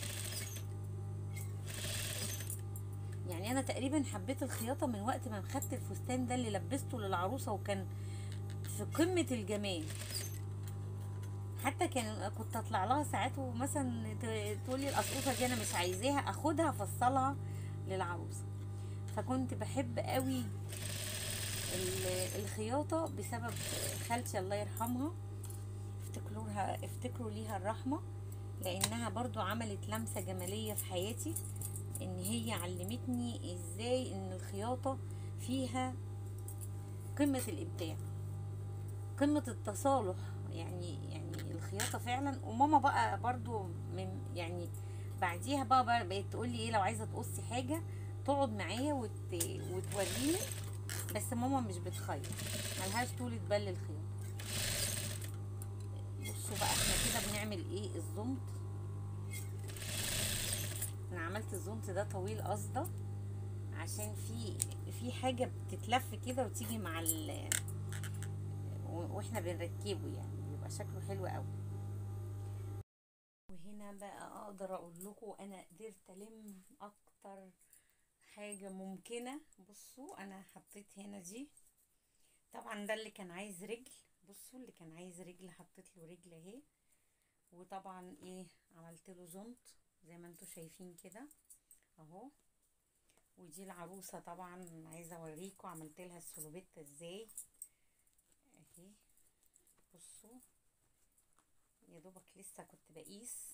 يعني انا تقريبا حبيت الخياطة من وقت ما خدت الفستان ده اللي لبسته للعروسة وكان في قمة الجمال حتى كان كنت اطلع لها ساعات ومثلا ت- تقول لي القصقوصه دي انا مش عايزاها اخدها افصلها للعروسه فكنت بحب قوي ال- الخياطه بسبب خالتي الله يرحمها افتكروا لها افتكروا ليها الرحمه لانها برضو عملت لمسه جماليه في حياتي ان هي علمتني ازاي ان الخياطه فيها قمه الابداع قمة التصالح يعني يعني الخياطة فعلا وماما بقى برضو من يعني بعديها بقى, بقى بقت تقول لي ايه لو عايزة تقصي حاجة تقعد معايا وت... وتوريني بس ماما مش بتخيط ملهاش طولة بال للخياطة بصوا بقى احنا كده بنعمل ايه الزنط انا عملت الزنط ده طويل قصده عشان في في حاجة بتتلف كده وتيجي مع ال و- واحنا بنركبه يعني بيبقى شكله حلو قوي وهنا بقى اقدر اقول لكم انا قدرت الم اكتر حاجة ممكنة بصوا انا حطيت هنا دي طبعا ده اللي كان عايز رجل بصوا اللي كان عايز رجل حطيت له رجل اهي وطبعا ايه عملت له زنط زي ما انتوا شايفين كده اهو ودي العروسة طبعا عايزة اوريكم عملت لها السلوبيتا ازاي اهي بصوا يا دوبك لسه كنت بقيس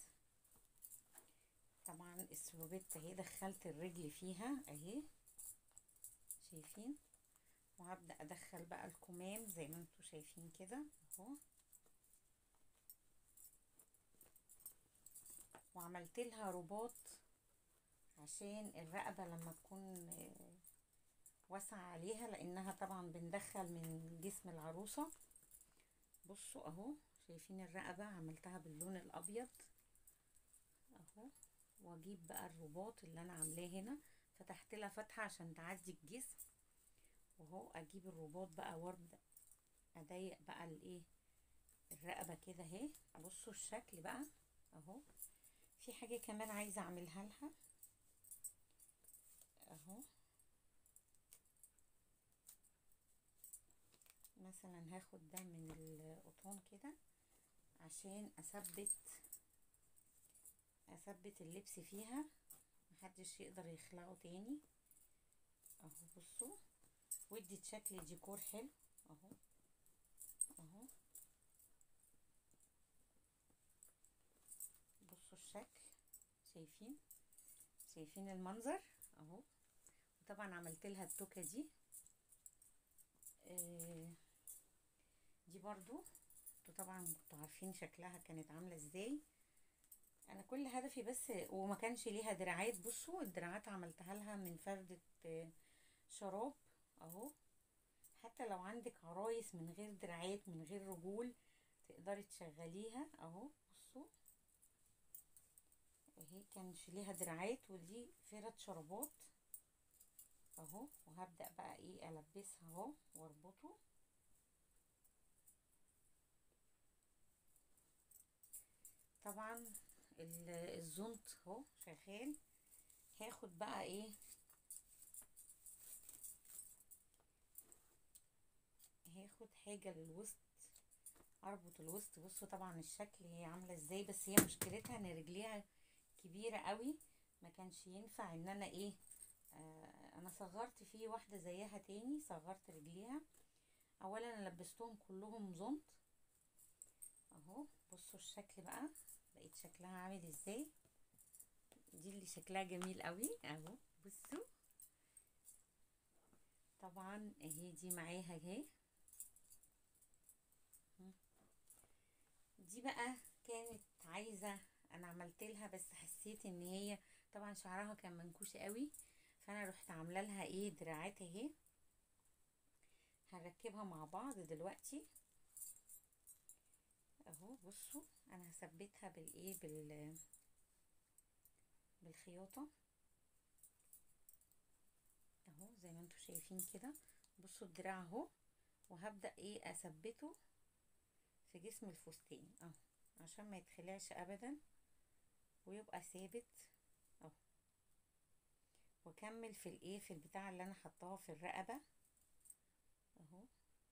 طبعا السلوبيتا اهي دخلت الرجل فيها اهي شايفين وهبدأ ادخل بقى الكمام زي ما انتوا شايفين كده اهو وعملت لها رباط عشان الرقبة لما تكون واسعة عليها لانها طبعا بندخل من جسم العروسة بصوا اهو شايفين الرقبة عملتها باللون الابيض اهو واجيب بقى الرباط اللي انا عاملاه هنا فتحت لها فتحة عشان تعدي الجسم وهو اجيب الرباط بقى وابدا اضيق بقى الايه الرقبة كده اهي بصوا الشكل بقى اهو في حاجة كمان عايزة اعملها لها اهو مثلا هاخد ده من القطن كده عشان اثبت اثبت اللبس فيها محدش يقدر يخلعه تاني اهو بصوا وديت شكل ديكور حلو اهو اهو بصوا الشكل شايفين شايفين المنظر اهو وطبعا عملت لها التوكه دي آه دي برضو انتوا طبعا كنتوا عارفين شكلها كانت عامله ازاي انا كل هدفي بس وما كانش ليها دراعات بصوا الدراعات عملتها لها من فردة شراب اهو حتى لو عندك عرايس من غير دراعات من غير رجول تقدري تشغليها اهو بصوا اهي كانش ليها دراعات ودي فرد شرابات اهو وهبدأ بقى ايه البسها اهو واربطه طبعا الزنط اهو شغال هاخد بقى ايه هاخد حاجة للوسط اربط الوسط بصوا طبعا الشكل هي عاملة ازاي بس هي مشكلتها ان رجليها كبيرة قوي ما كانش ينفع ان انا ايه آه انا صغرت فيه واحدة زيها تاني صغرت رجليها اولا انا لبستهم كلهم زنط اهو بصوا الشكل بقى بقيت شكلها عامل ازاي دي اللي شكلها جميل قوي اهو بصوا طبعا اهي دي معاها اهي دي بقى كانت عايزة انا عملت لها بس حسيت ان هي طبعا شعرها كان منكوش قوي فانا رحت عامله لها ايه دراعات اهي هنركبها مع بعض دلوقتي اهو بصوا انا هثبتها بالايه بال بالخياطه اهو زي ما انتم شايفين كده بصوا الدراع اهو وهبدا ايه اثبته في جسم الفستان اهو عشان ما يتخلعش ابدا ويبقى ثابت اهو واكمل في الايه في البتاع اللي انا حطاها في الرقبه اهو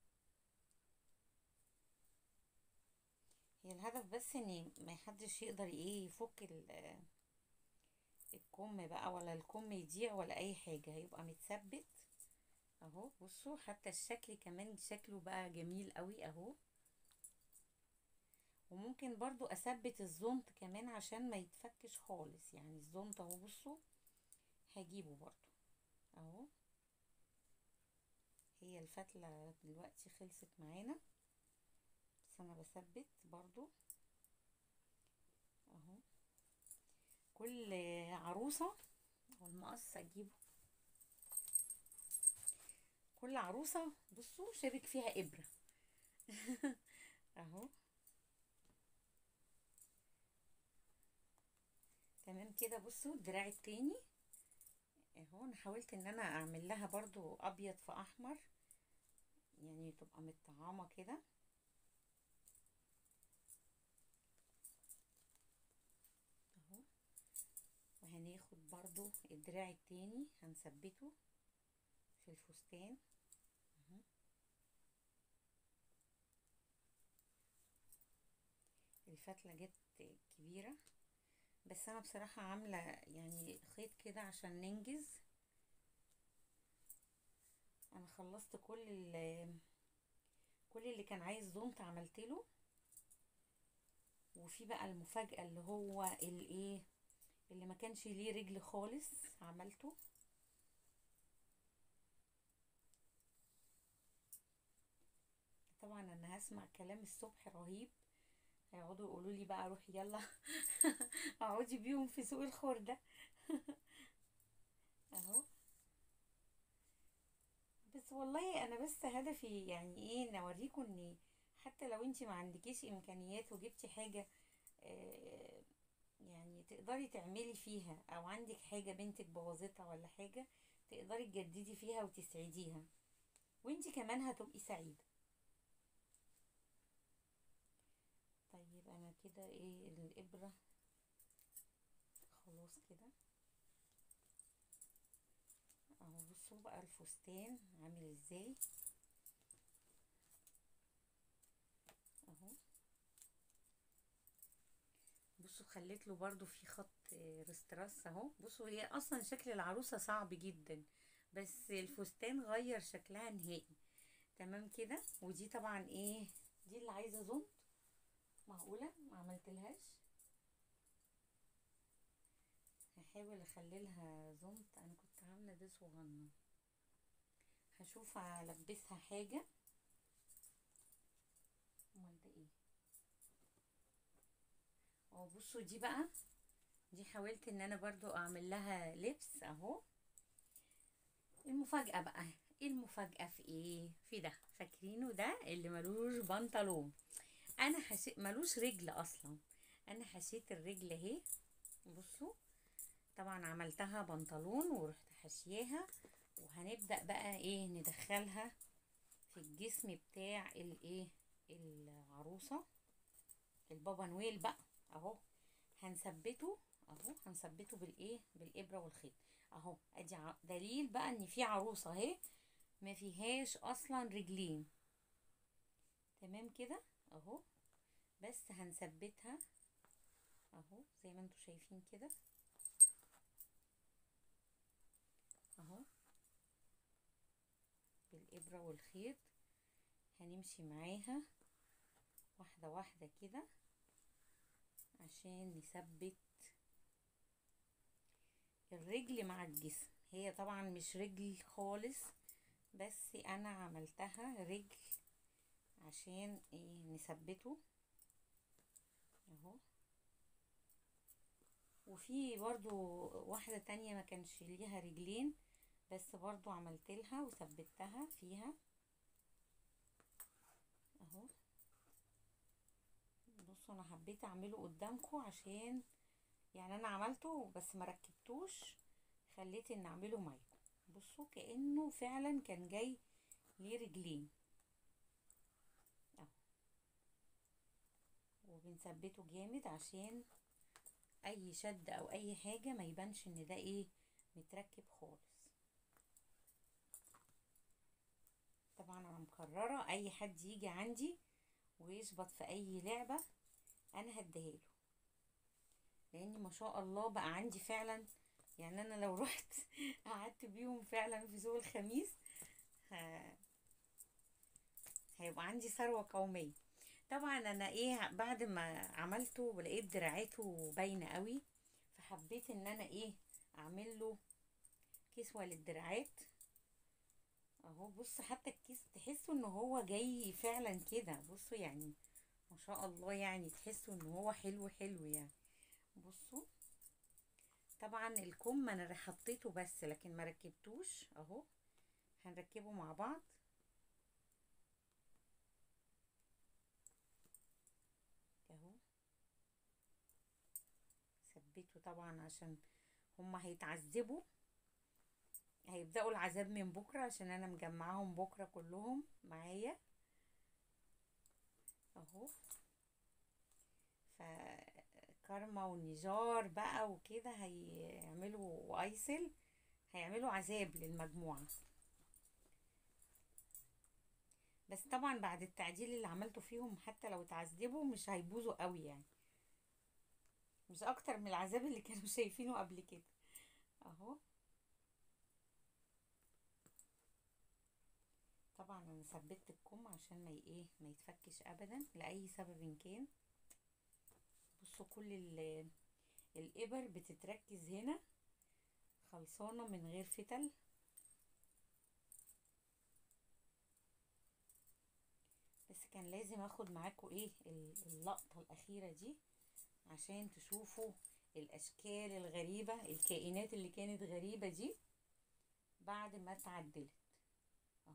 هي الهدف بس ان ما حدش يقدر ايه يفك الكم بقى ولا الكم يضيع ولا اي حاجة هيبقى متثبت اهو بصوا حتى الشكل كمان شكله بقى جميل قوي اهو وممكن برضو اثبت الزنط كمان عشان ما يتفكش خالص يعني الزنط اهو بصوا هجيبه برضو اهو هي الفتلة دلوقتي خلصت معانا بس انا بثبت برضو اهو كل عروسة والمقص اجيبه كل عروسة بصوا شابك فيها ابرة اهو تمام كده بصوا الدراع التاني اهو انا حاولت ان انا اعمل لها برضو ابيض في احمر يعني تبقى متطعمه كده اهو وهناخد برضو الدراع التاني هنثبته في الفستان اهو الفتله جت كبيره بس انا بصراحه عامله يعني خيط كده عشان ننجز انا خلصت كل ال كل اللي كان عايز زونت عملت له وفي بقى المفاجأة اللي هو الايه اللي ما كانش ليه رجل خالص عملته طبعا انا هسمع كلام الصبح رهيب هيقعدوا يقولوا لي بقى روحي يلا اقعدي بيهم في سوق الخردة اهو بس والله انا بس هدفي يعني ايه نوريكم ان حتى لو انت ما عندكيش امكانيات وجبتي حاجة آه، يعني تقدري تعملي فيها او عندك حاجة بنتك بوظتها ولا حاجة تقدري تجددي فيها وتسعديها وانت كمان هتبقي سعيدة طيب انا كده ايه الابرة خلاص كده اهو بصوا بقى الفستان عامل ازاي اهو بصوا خليت له برضو في خط آه، رستراس اهو بصوا هي اصلا شكل العروسة صعب جدا بس الفستان غير شكلها نهائي تمام كده ودي طبعا ايه دي اللي عايزة زنط معقولة ما عملتلهاش هحاول اخليلها زنط انا كنت عاملة ده صغنن هشوف البسها حاجة امال ده ايه اه بصوا دي بقى دي حاولت ان انا برضو اعمل لها لبس اهو المفاجأة بقى ايه المفاجأة في ايه في ده فاكرينه ده اللي ملوش بنطلون انا حشيت ملوش رجل اصلا انا حشيت الرجل اهي بصوا طبعا عملتها بنطلون ورحت حشياها وهنبدأ بقى ايه ندخلها في الجسم بتاع الايه العروسة البابا نويل بقى اهو هنثبته اهو هنثبته بالايه بالابره والخيط اهو ادي ع- دليل بقى ان في عروسه اهي ما فيهاش اصلا رجلين تمام كده اهو بس هنثبتها اهو زي ما انتوا شايفين كده اهو بالابره والخيط هنمشي معاها واحده واحده كده عشان نثبت الرجل مع الجسم هي طبعا مش رجل خالص بس انا عملتها رجل عشان ايه نثبته اهو وفي برضو واحدة تانية ما كانش ليها رجلين بس برضو عملت لها وثبتها فيها اهو بصوا انا حبيت اعمله قدامكم عشان يعني انا عملته بس ما ركبتوش خليت ان اعمله معاكم بصوا كانه فعلا كان جاي ليه رجلين اهو وبنثبته جامد عشان اي شد او اي حاجه ما يبانش ان ده ايه متركب خالص طبعا انا مكرره اي حد يجي عندي ويشبط في اي لعبه انا هديها له لان ما شاء الله بقى عندي فعلا يعني انا لو رحت قعدت بيهم فعلا في سوق الخميس ه... هيبقى عندي ثروه قوميه طبعا انا ايه بعد ما عملته ولقيت دراعاته باينه قوي فحبيت ان انا ايه اعمل له كسوه للدراعات اهو بص حتى الكيس تحسوا ان هو جاي فعلا كده بصوا يعني ما شاء الله يعني تحسوا ان هو حلو حلو يعني بصوا طبعا الكم انا حطيته بس لكن ما ركبتوش اهو هنركبه مع بعض اهو ثبته طبعا عشان هما هيتعذبوا هيبدأوا العذاب من بكرة عشان انا مجمعاهم بكرة كلهم معايا اهو فكارما ونجار بقى وكده هيعملوا وايسل هيعملوا عذاب للمجموعة بس طبعا بعد التعديل اللي عملته فيهم حتى لو اتعذبوا مش هيبوظوا قوي يعني مش اكتر من العذاب اللي كانوا شايفينه قبل كده اهو طبعا انا ثبت الكم عشان ما ي- ايه ما يتفكش ابدا لاي سبب إن كان بصوا كل ال- الابر بتتركز هنا خلصانه من غير فتل بس كان لازم اخد معاكم ايه ال- اللقطه الاخيره دي عشان تشوفوا الاشكال الغريبه الكائنات اللي كانت غريبه دي بعد ما اتعدلت اهو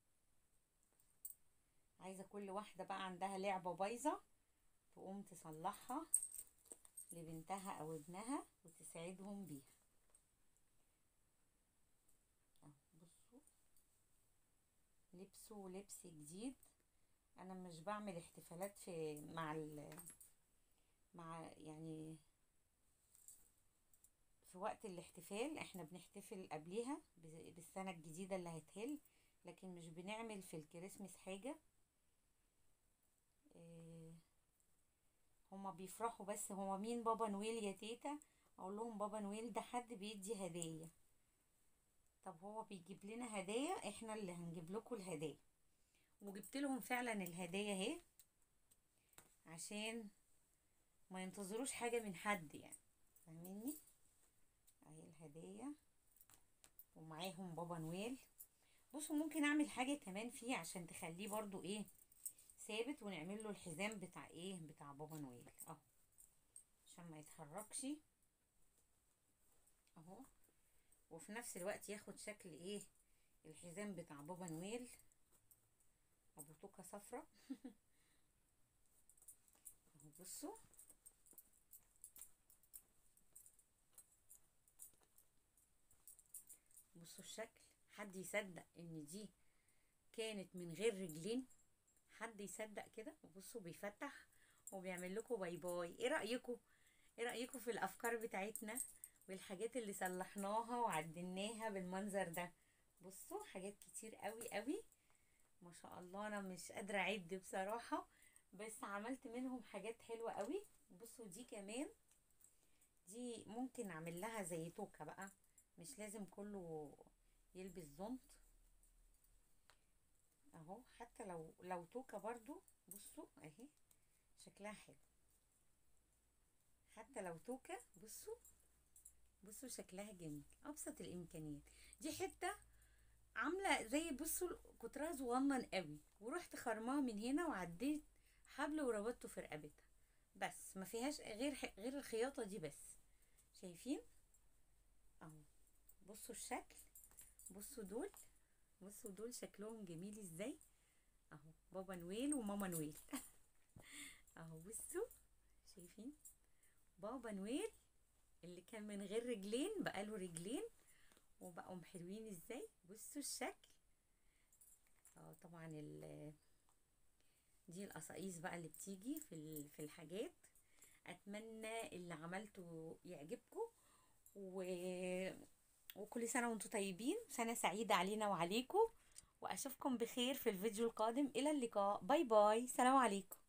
عايزه كل واحده بقى عندها لعبه بايظه تقوم تصلحها لبنتها او ابنها وتساعدهم بيها اهو بصوا لبسوا لبس جديد انا مش بعمل احتفالات في مع ال مع يعني في وقت الاحتفال احنا بنحتفل قبليها ب- بالسنة الجديدة اللي هتهل لكن مش بنعمل في الكريسماس حاجة إيه، هما بيفرحوا بس هما مين بابا نويل يا تيتا اقول لهم بابا نويل ده حد بيدي هدية طب هو بيجيب لنا هدايا احنا اللي هنجيب لكم الهدايا وجبت لهم فعلا الهدايا اهي عشان ما ينتظروش حاجة من حد يعني فاهميني اهي الهدية ومعاهم بابا نويل بصوا ممكن اعمل حاجة كمان فيه عشان تخليه برضو ايه ثابت ونعمل له الحزام بتاع ايه بتاع بابا نويل اهو عشان ما يتحركش اهو وفي نفس الوقت ياخد شكل ايه الحزام بتاع بابا نويل ابو توكة صفرة اهو بصوا بصوا الشكل حد يصدق ان دي كانت من غير رجلين حد يصدق كده وبصوا بيفتح وبيعمل لكم باي باي ايه رأيكم ايه رأيكم في الافكار بتاعتنا والحاجات اللي صلحناها وعدلناها بالمنظر ده بصوا حاجات كتير قوي قوي ما شاء الله انا مش قادرة اعد بصراحة بس عملت منهم حاجات حلوة قوي بصوا دي كمان دي ممكن اعمل لها زي توكة بقى مش لازم كله يلبس زنط اهو حتى لو لو توكة برضو بصوا اهي شكلها حلو حتى لو توكة بصوا بصوا شكلها جميل ابسط الامكانيات دي حتة عاملة زي بصوا قطرها صغنن قوي ورحت خرماها من هنا وعديت حبل وربطته في رقبتها بس ما فيهاش غير غير الخياطة دي بس شايفين اهو بصوا الشكل بصوا دول بصوا دول شكلهم جميل ازاي اهو بابا نويل وماما نويل اهو بصوا شايفين بابا نويل اللي كان من غير رجلين بقى له رجلين وبقوا حلوين ازاي بصوا الشكل اه طبعا ال دي القصاقيس بقى اللي بتيجي في ال- في الحاجات اتمنى اللي عملته يعجبكم و... وكل سنه وانتم طيبين سنه سعيده علينا وعليكم واشوفكم بخير في الفيديو القادم الى اللقاء باي باي سلام عليكم